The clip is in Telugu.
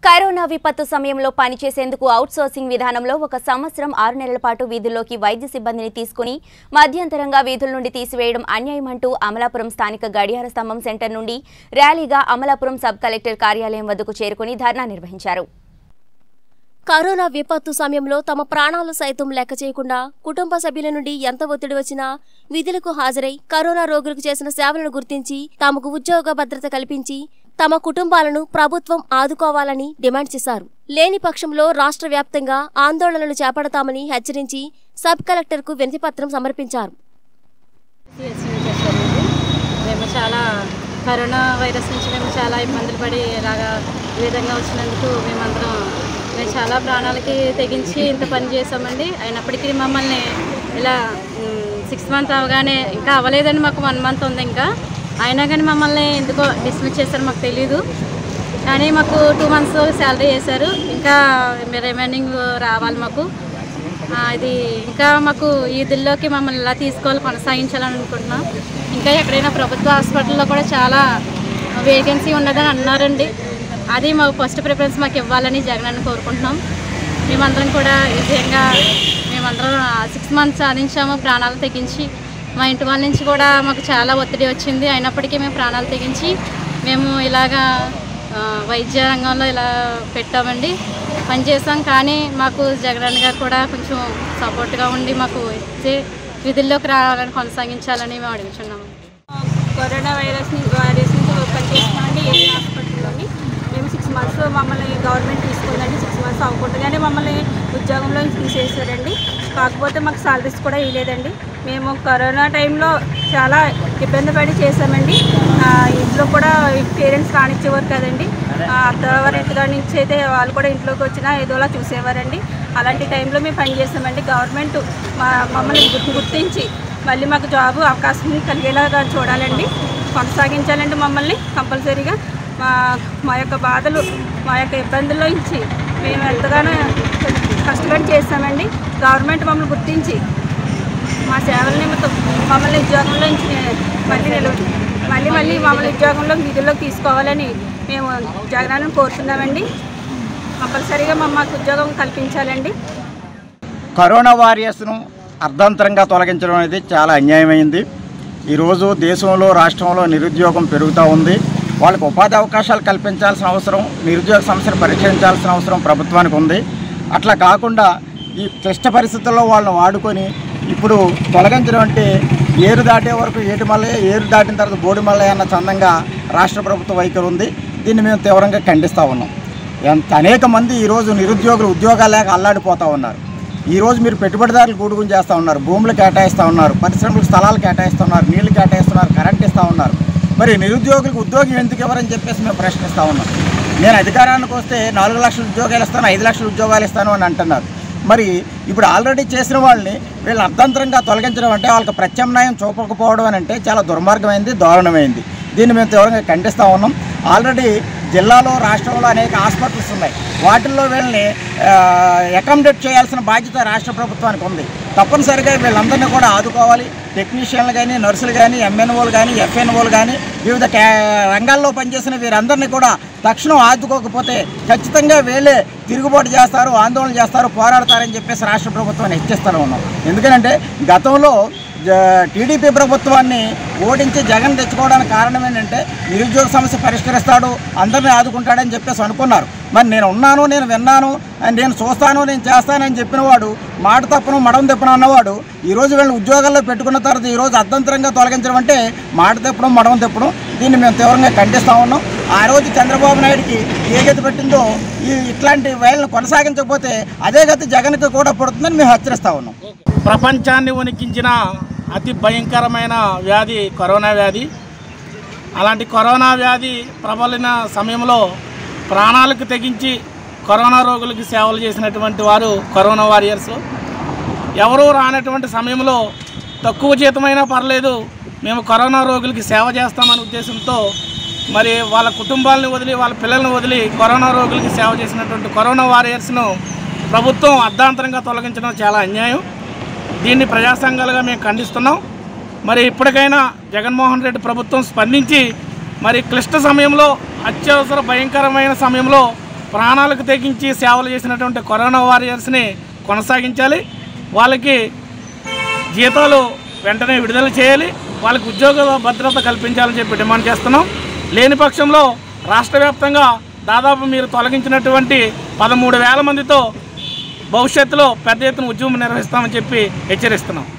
కరోనా విపత్తు సమయంలో పనిచేసేందుకు అవుట్సోర్సింగ్ విధానంలో ఒక సంవత్సరం ఆరు నెలల పాటు వీధుల్లోకి వైద్య సిబ్బందిని తీసుకుని మధ్యంతరంగా వీధుల నుండి తీసివేయడం అన్యాయమంటూ అమలాపురం స్థానిక గడియార స్తంభం సెంటర్ నుండి ర్యాలీగా అమలాపురం సబ్ కలెక్టర్ కార్యాలయం వద్దకు చేరుకుని ధర్నా నిర్వహించారు కరోనా విపత్తు సమయంలో తమ ప్రాణాలు సైతం లెక్క చేయకుండా కుటుంబ సభ్యుల నుండి ఎంత ఒత్తిడి వచ్చినా విధులకు హాజరై కరోనా రోగులకు చేసిన సేవలను గుర్తించి తమకు ఉద్యోగ భద్రత కల్పించి తమ కుటుంబాలను ప్రభుత్వం ఆదుకోవాలని డిమాండ్ చేశారు లేని పక్షంలో రాష్ట్ర వ్యాప్తంగా ఆందోళనలు చేపడతామని హెచ్చరించి సబ్ కలెక్టర్కు వినతిపత్రం సమర్పించారు సిఎస్సీ నుంచి వచ్చామండి మేము చాలా కరోనా వైరస్ నుంచి మేము చాలా ఇబ్బందులు పడి ఇలాగా ఈ విధంగా వచ్చినందుకు మేమందరం మేము చాలా ప్రాణాలకి తెగించి ఇంత పని చేసామండి అయినప్పటికీ మమ్మల్ని ఇలా సిక్స్ మంత్ అవగానే ఇంకా అవ్వలేదండి మాకు వన్ మంత్ ఉంది ఇంకా అయినా కానీ మమ్మల్ని ఎందుకో డిస్మిస్ చేశారు మాకు తెలీదు కానీ మాకు టూ మంత్స్ శాలరీ వేశారు ఇంకా రిమైనింగ్ రావాలి మాకు ఆ, ఇది ఇంకా మాకు ఈదుల్లోకి మమ్మల్ని ఇలా తీసుకోవాలి కొనసాగించాలని అనుకుంటున్నాం ఇంకా ఎక్కడైనా ప్రభుత్వ హాస్పిటల్లో కూడా చాలా వేకెన్సీ ఉన్నదని అన్నారండి అది మాకు ఫస్ట్ ప్రిఫరెన్స్ మాకు ఇవ్వాలని జగన్ అని కోరుకుంటున్నాం మేమందరం కూడా విజయంగా మేమందరం సిక్స్ మంత్స్ సాధించాము ప్రాణాలు తెగించి మా ఇంటి వాళ్ళ నుంచి కూడా మాకు చాలా ఒత్తిడి వచ్చింది అయినప్పటికీ మేము ప్రాణాలు తెగించి మేము ఇలాగా ఆ, వైద్య రంగంలో ఇలా పెట్టామండి పనిచేసాం కానీ మాకు జగన్ గారు కూడా కొంచెం సపోర్ట్గా ఉండి మాకు ఇచ్చే విధుల్లోకి రావాలని కొనసాగించాలని మేము అడుగుతున్నాము కరోనా వైరస్ నుంచి వైరస్ నుంచి పనిచేస్తున్నామండి ఏ హాస్పిటల్లోని మేము సిక్స్ మంత్స్ మమ్మల్ని గవర్నమెంట్ తీసుకుందండి సిక్స్ మంత్స్ అవ్వకుండానే మమ్మల్ని ఉద్యోగంలో నుంచి తీసేసారండి కాకపోతే మాకు సాలరీస్ కూడా ఇవ్వలేదండి మేము కరోనా టైంలో చాలా ఇబ్బంది పడి చేసామండి ఆ, ఇంట్లో కూడా పేరెంట్స్ కానిచ్చేవారు కదండి ఆ, అత్తవారి ఇంటి కాడి నుంచి అయితే వాళ్ళు కూడా ఇంట్లోకి వచ్చినా ఏదోలా చూసేవారండి అలాంటి టైంలో మేము పనిచేసామండి గవర్నమెంట్ మా మమ్మల్ని గుర్తు- గుర్తించి మళ్ళీ మాకు జాబ్ అవకాశం కలిగేలాగా చూడాలండి కొనసాగించాలండి మమ్మల్ని కంపల్సరీగా మా మా యొక్క బాధలు మా యొక్క ఇబ్బందుల్లో నుంచి మేము ఎంతగానో కష్టపడి చేస్తామండి గవర్నమెంట్ మమ్మల్ని గుర్తించి మా సేవల నిమిత్తం మమ్మల్ని ఉద్యోగంలో నుంచి మళ్ళీ నిలవ మళ్ళీ మళ్ళీ మమ్మల్ని ఉద్యోగంలో విధుల్లోకి తీసుకోవాలని మేము జగనాన్ని కోరుతున్నామండి కంపల్సరీగా మా మాకు ఉద్యోగం కల్పించాలండి కరోనా వారియర్స్ను అర్ధంతరంగా తొలగించడం అనేది చాలా అన్యాయమైంది ఈరోజు దేశంలో రాష్ట్రంలో నిరుద్యోగం పెరుగుతూ ఉంది వాళ్ళకు ఉపాధి అవకాశాలు కల్పించాల్సిన అవసరం నిరుద్యోగ సమస్యను పరిష్కరించాల్సిన అవసరం ప్రభుత్వానికి ఉంది అట్లా కాకుండా ఈ క్లిష్ట పరిస్థితుల్లో వాళ్ళని వాడుకొని ఇప్పుడు తొలగించడం అంటే ఏరు దాటే వరకు ఏటి మల్లయ్య ఏరు దాటిన తర్వాత బోడి మల్లయ్య అన్న చందంగా రాష్ట్ర ప్రభుత్వ వైఖరి ఉంది దీన్ని మేము తీవ్రంగా ఖండిస్తూ ఉన్నాం ఎంత అనేక మంది ఈరోజు నిరుద్యోగులు ఉద్యోగాలు లేక అల్లాడిపోతూ ఉన్నారు ఈరోజు మీరు పెట్టుబడిదారులు కూడుకుని చేస్తూ ఉన్నారు భూములు కేటాయిస్తూ ఉన్నారు పరిశ్రమలకు స్థలాలు కేటాయిస్తున్నారు నీళ్లు కేటాయిస్తున్నారు కరెంట్ ఇస్తూ ఉన్నారు మరి నిరుద్యోగులకు ఉద్యోగం ఎందుకు ఎవరని చెప్పేసి మేము ప్రశ్నిస్తూ ఉన్నాం నేను అధికారానికి వస్తే నాలుగు లక్షల ఉద్యోగాలు ఇస్తాను ఐదు లక్షల ఉద్యోగాలు ఇస్తాను అని అంటున్నారు మరి ఇప్పుడు ఆల్రెడీ చేసిన వాళ్ళని వీళ్ళని అర్థంతరంగా తొలగించడం అంటే వాళ్ళకి ప్రత్యామ్నాయం చూపకపోవడం అని అంటే చాలా దుర్మార్గమైంది దారుణమైంది దీన్ని మేము తీవ్రంగా ఖండిస్తూ ఉన్నాం ఆల్రెడీ జిల్లాలో రాష్ట్రంలో అనేక హాస్పిటల్స్ ఉన్నాయి వాటిల్లో వీళ్ళని అకామిడేట్ చేయాల్సిన బాధ్యత రాష్ట్ర ప్రభుత్వానికి ఉంది తప్పనిసరిగా వీళ్ళందరినీ కూడా ఆదుకోవాలి టెక్నీషియన్లు కానీ నర్సులు కానీ ఎంఎన్ఓలు కానీ ఎఫ్ఎన్ఓలు కానీ వివిధ క్యా రంగాల్లో పనిచేసిన వీరందరినీ కూడా తక్షణం ఆదుకోకపోతే ఖచ్చితంగా వీళ్ళే తిరుగుబాటు చేస్తారు ఆందోళన చేస్తారు పోరాడతారని చెప్పేసి రాష్ట్ర ప్రభుత్వాన్ని హెచ్చరిస్తూనే ఉన్నాం ఎందుకంటే గతంలో జ- టీడీపీ ప్రభుత్వాన్ని ఓడించి జగన్ తెచ్చుకోవడానికి కారణం ఏంటంటే నిరుద్యోగ సమస్య పరిష్కరిస్తాడు అందరినీ ఆదుకుంటాడని చెప్పేసి అనుకున్నారు మరి నేను ఉన్నాను నేను విన్నాను అని నేను చూస్తాను నేను చేస్తానని చెప్పిన వాడు మాట తప్పును మడం తప్పును అన్నవాడు ఈరోజు వీళ్ళని ఉద్యోగాల్లో పెట్టుకున్న తర్వాత ఈరోజు అర్ధంతరంగా తొలగించడం అంటే మాట తప్పడం మడం తప్పడం దీన్ని మేము తీవ్రంగా ఖండిస్తూ ఉన్నాం ఆ రోజు చంద్రబాబు నాయుడికి ఏ గతి పెట్టిందో ఈ ఇట్లాంటి వేళ్ళను కొనసాగించకపోతే అదే గతి జగన్కి కూడా పడుతుందని మేము హెచ్చరిస్తూ ఉన్నాం ప్రపంచాన్ని వణికించిన అతి భయంకరమైన వ్యాధి కరోనా వ్యాధి అలాంటి కరోనా వ్యాధి ప్రబలిన సమయంలో ప్రాణాలకు తెగించి కరోనా రోగులకి సేవలు చేసినటువంటి వారు కరోనా వారియర్స్ ఎవరూ రానటువంటి సమయంలో తక్కువ జీతమైనా పర్లేదు మేము కరోనా రోగులకి సేవ చేస్తామనే ఉద్దేశంతో మరి వాళ్ళ కుటుంబాలను వదిలి వాళ్ళ పిల్లల్ని వదిలి కరోనా రోగులకి సేవ చేసినటువంటి కరోనా వారియర్స్ను ప్రభుత్వం అర్ధాంతరంగా తొలగించడం చాలా అన్యాయం దీన్ని ప్రజా సంఘాలుగా మేము ఖండిస్తున్నాం మరి ఇప్పటికైనా జగన్మోహన్ రెడ్డి ప్రభుత్వం స్పందించి మరి క్లిష్ట సమయంలో అత్యవసర భయంకరమైన సమయంలో ప్రాణాలకు తెగించి సేవలు చేసినటువంటి కరోనా వారియర్స్ని కొనసాగించాలి వాళ్ళకి జీతాలు వెంటనే విడుదల చేయాలి వాళ్ళకి ఉద్యోగ భద్రత కల్పించాలని చెప్పి డిమాండ్ చేస్తున్నాం లేని పక్షంలో రాష్ట్ర వ్యాప్తంగా దాదాపు మీరు తొలగించినటువంటి పదమూడు వేల మందితో భవిష్యత్తులో పెద్ద ఎత్తున ఉద్యమం నిర్వహిస్తామని చెప్పి హెచ్చరిస్తున్నాం